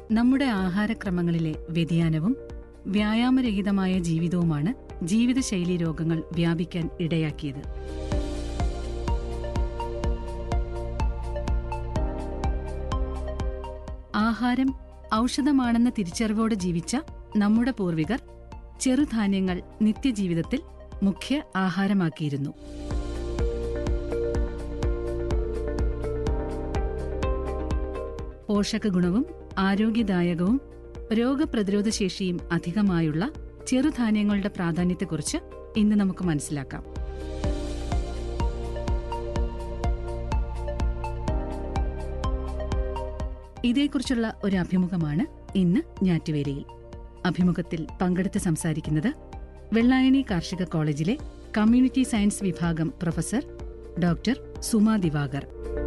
നമ്മുടെ ആഹാരക്രമങ്ങളിലെ വ്യതിയാനവും വ്യായാമരഹിതമായ ജീവിതവുമാണ് ജീവിതശൈലി രോഗങ്ങൾ വ്യാപിക്കാൻ ഇടയാക്കിയത് ആഹാരം ഔഷധമാണെന്ന തിരിച്ചറിവോടെ ജീവിച്ച നമ്മുടെ പൂർവികർ ചെറുധാന്യങ്ങൾ നിത്യജീവിതത്തിൽ മുഖ്യ ആഹാരമാക്കിയിരുന്നു പോഷകഗുണവും ആരോഗ്യദായകവും രോഗപ്രതിരോധ ശേഷിയും അധികമായുള്ള ചെറുധാന്യങ്ങളുടെ പ്രാധാന്യത്തെക്കുറിച്ച് ഇന്ന് നമുക്ക് മനസ്സിലാക്കാം ഇതേക്കുറിച്ചുള്ള ഒരു അഭിമുഖമാണ് ഇന്ന് ഞാറ്റുവേലയിൽ അഭിമുഖത്തിൽ പങ്കെടുത്ത് സംസാരിക്കുന്നത് വെള്ളായണി കാർഷിക കോളേജിലെ കമ്മ്യൂണിറ്റി സയൻസ് വിഭാഗം പ്രൊഫസർ ഡോക്ടർ സുമാ ദിവാകർ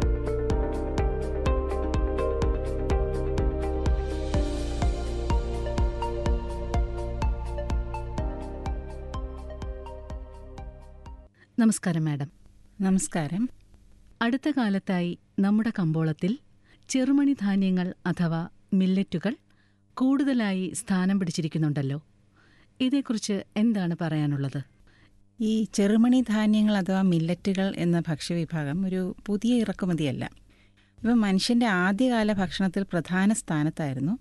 നമസ്കാരം മാഡം നമസ്കാരം അടുത്ത കാലത്തായി നമ്മുടെ കമ്പോളത്തിൽ ചെറുമണി ധാന്യങ്ങൾ അഥവാ മില്ലറ്റുകൾ കൂടുതലായി സ്ഥാനം പിടിച്ചിരിക്കുന്നുണ്ടല്ലോ ഇതേക്കുറിച്ച് എന്താണ് പറയാനുള്ളത് ഈ ചെറുമണി ധാന്യങ്ങൾ അഥവാ മില്ലറ്റുകൾ എന്ന ഭക്ഷ്യവിഭാഗം ഒരു പുതിയ ഇറക്കുമതിയല്ല ഇവ മനുഷ്യന്റെ ആദ്യകാല ഭക്ഷണത്തിൽ പ്രധാന സ്ഥാനത്തായിരുന്നു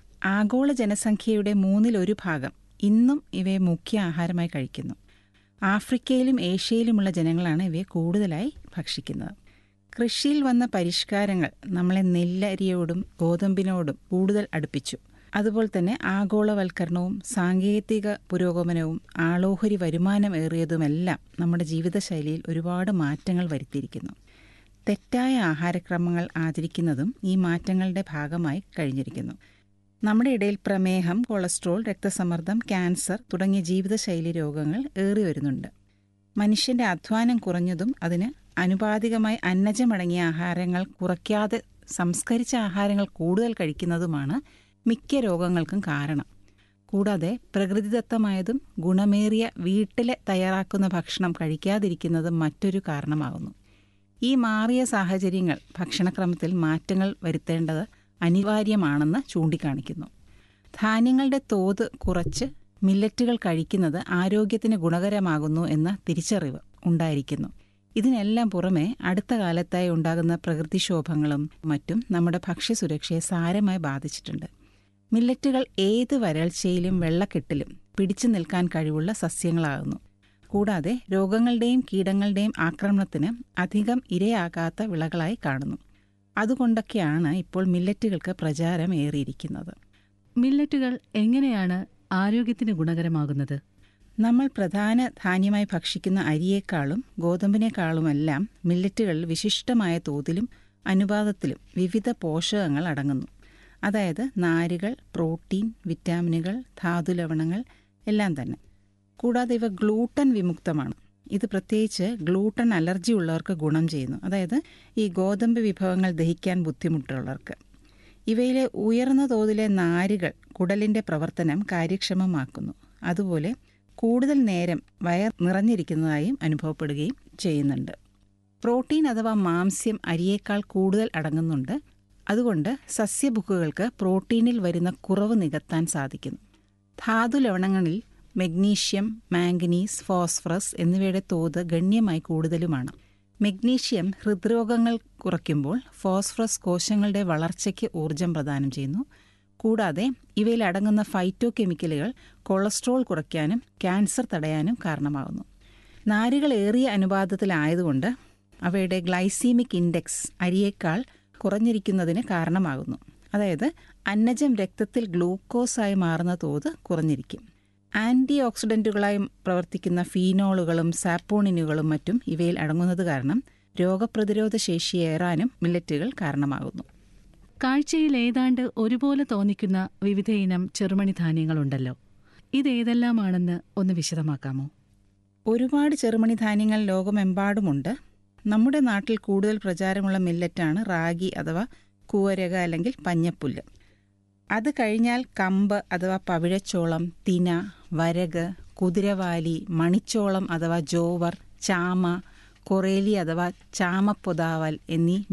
ആഗോള ജനസംഖ്യയുടെ മൂന്നിലൊരു ഭാഗം ഇന്നും ഇവയെ മുഖ്യ ആഹാരമായി കഴിക്കുന്നു ആഫ്രിക്കയിലും ഏഷ്യയിലുമുള്ള ജനങ്ങളാണ് ഇവയെ കൂടുതലായി ഭക്ഷിക്കുന്നത് കൃഷിയിൽ വന്ന പരിഷ്കാരങ്ങൾ നമ്മളെ നെല്ലരിയോടും ഗോതമ്പിനോടും കൂടുതൽ അടുപ്പിച്ചു അതുപോലെ തന്നെ ആഗോളവൽക്കരണവും സാങ്കേതിക പുരോഗമനവും ആളോഹരി വരുമാനം ഏറിയതുമെല്ലാം നമ്മുടെ ജീവിതശൈലിയിൽ ഒരുപാട് മാറ്റങ്ങൾ വരുത്തിയിരിക്കുന്നു തെറ്റായ ആഹാരക്രമങ്ങൾ ആചരിക്കുന്നതും ഈ മാറ്റങ്ങളുടെ ഭാഗമായി കഴിഞ്ഞിരിക്കുന്നു നമ്മുടെ ഇടയിൽ പ്രമേഹം കൊളസ്ട്രോൾ രക്തസമ്മർദ്ദം ക്യാൻസർ തുടങ്ങിയ ജീവിതശൈലി രോഗങ്ങൾ ഏറി വരുന്നുണ്ട് മനുഷ്യന്റെ അധ്വാനം കുറഞ്ഞതും അതിന് അനുപാതികമായി അന്നജമടങ്ങിയ ആഹാരങ്ങൾ കുറയ്ക്കാതെ സംസ്കരിച്ച ആഹാരങ്ങൾ കൂടുതൽ കഴിക്കുന്നതുമാണ് മിക്ക രോഗങ്ങൾക്കും കാരണം കൂടാതെ പ്രകൃതിദത്തമായതും ഗുണമേറിയ വീട്ടിലെ തയ്യാറാക്കുന്ന ഭക്ഷണം കഴിക്കാതിരിക്കുന്നതും മറ്റൊരു കാരണമാകുന്നു ഈ മാറിയ സാഹചര്യങ്ങൾ ഭക്ഷണക്രമത്തിൽ മാറ്റങ്ങൾ വരുത്തേണ്ടത് അനിവാര്യമാണെന്ന് ചൂണ്ടിക്കാണിക്കുന്നു ധാന്യങ്ങളുടെ തോത് കുറച്ച് മില്ലറ്റുകൾ കഴിക്കുന്നത് ആരോഗ്യത്തിന് ഗുണകരമാകുന്നു എന്ന തിരിച്ചറിവ് ഉണ്ടായിരിക്കുന്നു ഇതിനെല്ലാം പുറമെ അടുത്ത കാലത്തായി ഉണ്ടാകുന്ന പ്രകൃതിക്ഷോഭങ്ങളും മറ്റും നമ്മുടെ ഭക്ഷ്യസുരക്ഷയെ സാരമായി ബാധിച്ചിട്ടുണ്ട് മില്ലറ്റുകൾ ഏത് വരൾച്ചയിലും വെള്ളക്കെട്ടിലും പിടിച്ചു നിൽക്കാൻ കഴിവുള്ള സസ്യങ്ങളാകുന്നു കൂടാതെ രോഗങ്ങളുടെയും കീടങ്ങളുടെയും ആക്രമണത്തിന് അധികം ഇരയാകാത്ത വിളകളായി കാണുന്നു അതുകൊണ്ടൊക്കെയാണ് ഇപ്പോൾ മില്ലറ്റുകൾക്ക് പ്രചാരം ഏറിയിരിക്കുന്നത് മില്ലറ്റുകൾ എങ്ങനെയാണ് ആരോഗ്യത്തിന് ഗുണകരമാകുന്നത് നമ്മൾ പ്രധാന ധാന്യമായി ഭക്ഷിക്കുന്ന അരിയേക്കാളും ഗോതമ്പിനേക്കാളുമെല്ലാം മില്ലറ്റുകളിൽ വിശിഷ്ടമായ തോതിലും അനുപാതത്തിലും വിവിധ പോഷകങ്ങൾ അടങ്ങുന്നു അതായത് നാരുകൾ പ്രോട്ടീൻ വിറ്റാമിനുകൾ ധാതുലവണങ്ങൾ എല്ലാം തന്നെ കൂടാതെ ഇവ ഗ്ലൂട്ടൻ വിമുക്തമാണ് ഇത് പ്രത്യേകിച്ച് ഗ്ലൂട്ടൻ അലർജി ഉള്ളവർക്ക് ഗുണം ചെയ്യുന്നു അതായത് ഈ ഗോതമ്പ് വിഭവങ്ങൾ ദഹിക്കാൻ ബുദ്ധിമുട്ടുള്ളവർക്ക് ഇവയിലെ ഉയർന്ന തോതിലെ നാരുകൾ കുടലിൻ്റെ പ്രവർത്തനം കാര്യക്ഷമമാക്കുന്നു അതുപോലെ കൂടുതൽ നേരം വയർ നിറഞ്ഞിരിക്കുന്നതായും അനുഭവപ്പെടുകയും ചെയ്യുന്നുണ്ട് പ്രോട്ടീൻ അഥവാ മാംസ്യം അരിയേക്കാൾ കൂടുതൽ അടങ്ങുന്നുണ്ട് അതുകൊണ്ട് സസ്യബുക്കുകൾക്ക് പ്രോട്ടീനിൽ വരുന്ന കുറവ് നികത്താൻ സാധിക്കുന്നു ധാതു ലവണങ്ങളിൽ മെഗ്നീഷ്യം മാംഗനീസ് ഫോസ്ഫറസ് എന്നിവയുടെ തോത് ഗണ്യമായി കൂടുതലുമാണ് മെഗ്നീഷ്യം ഹൃദ്രോഗങ്ങൾ കുറയ്ക്കുമ്പോൾ ഫോസ്ഫറസ് കോശങ്ങളുടെ വളർച്ചയ്ക്ക് ഊർജം പ്രദാനം ചെയ്യുന്നു കൂടാതെ ഇവയിൽ അടങ്ങുന്ന ഫൈറ്റോ കെമിക്കലുകൾ കൊളസ്ട്രോൾ കുറയ്ക്കാനും ക്യാൻസർ തടയാനും കാരണമാകുന്നു നാരുകൾ ഏറിയ അനുപാതത്തിലായതുകൊണ്ട് അവയുടെ ഗ്ലൈസീമിക് ഇൻഡെക്സ് അരിയേക്കാൾ കുറഞ്ഞിരിക്കുന്നതിന് കാരണമാകുന്നു അതായത് അന്നജം രക്തത്തിൽ ഗ്ലൂക്കോസായി മാറുന്ന തോത് കുറഞ്ഞിരിക്കും ആൻറ്റി ഓക്സിഡൻറ്റുകളായി പ്രവർത്തിക്കുന്ന ഫീനോളുകളും സാപ്പോണിനുകളും മറ്റും ഇവയിൽ അടങ്ങുന്നത് കാരണം രോഗപ്രതിരോധ ശേഷിയേറാനും മില്ലറ്റുകൾ കാരണമാകുന്നു കാഴ്ചയിൽ ഏതാണ്ട് ഒരുപോലെ തോന്നിക്കുന്ന വിവിധയിനം ചെറുമണി ധാന്യങ്ങളുണ്ടല്ലോ ഇതേതെല്ലാമാണെന്ന് ഒന്ന് വിശദമാക്കാമോ ഒരുപാട് ചെറുമണി ധാന്യങ്ങൾ ലോകമെമ്പാടുമുണ്ട് നമ്മുടെ നാട്ടിൽ കൂടുതൽ പ്രചാരമുള്ള മില്ലറ്റാണ് റാഗി അഥവാ കൂവരക അല്ലെങ്കിൽ പഞ്ഞപ്പുല്ല് അത് കഴിഞ്ഞാൽ കമ്പ് അഥവാ പവിഴച്ചോളം തിന വരക് കുതിരവാലി മണിച്ചോളം അഥവാ ജോവർ ചാമ കൊറേലി അഥവാ ചാമപ്പൊതാവൽ എന്നീ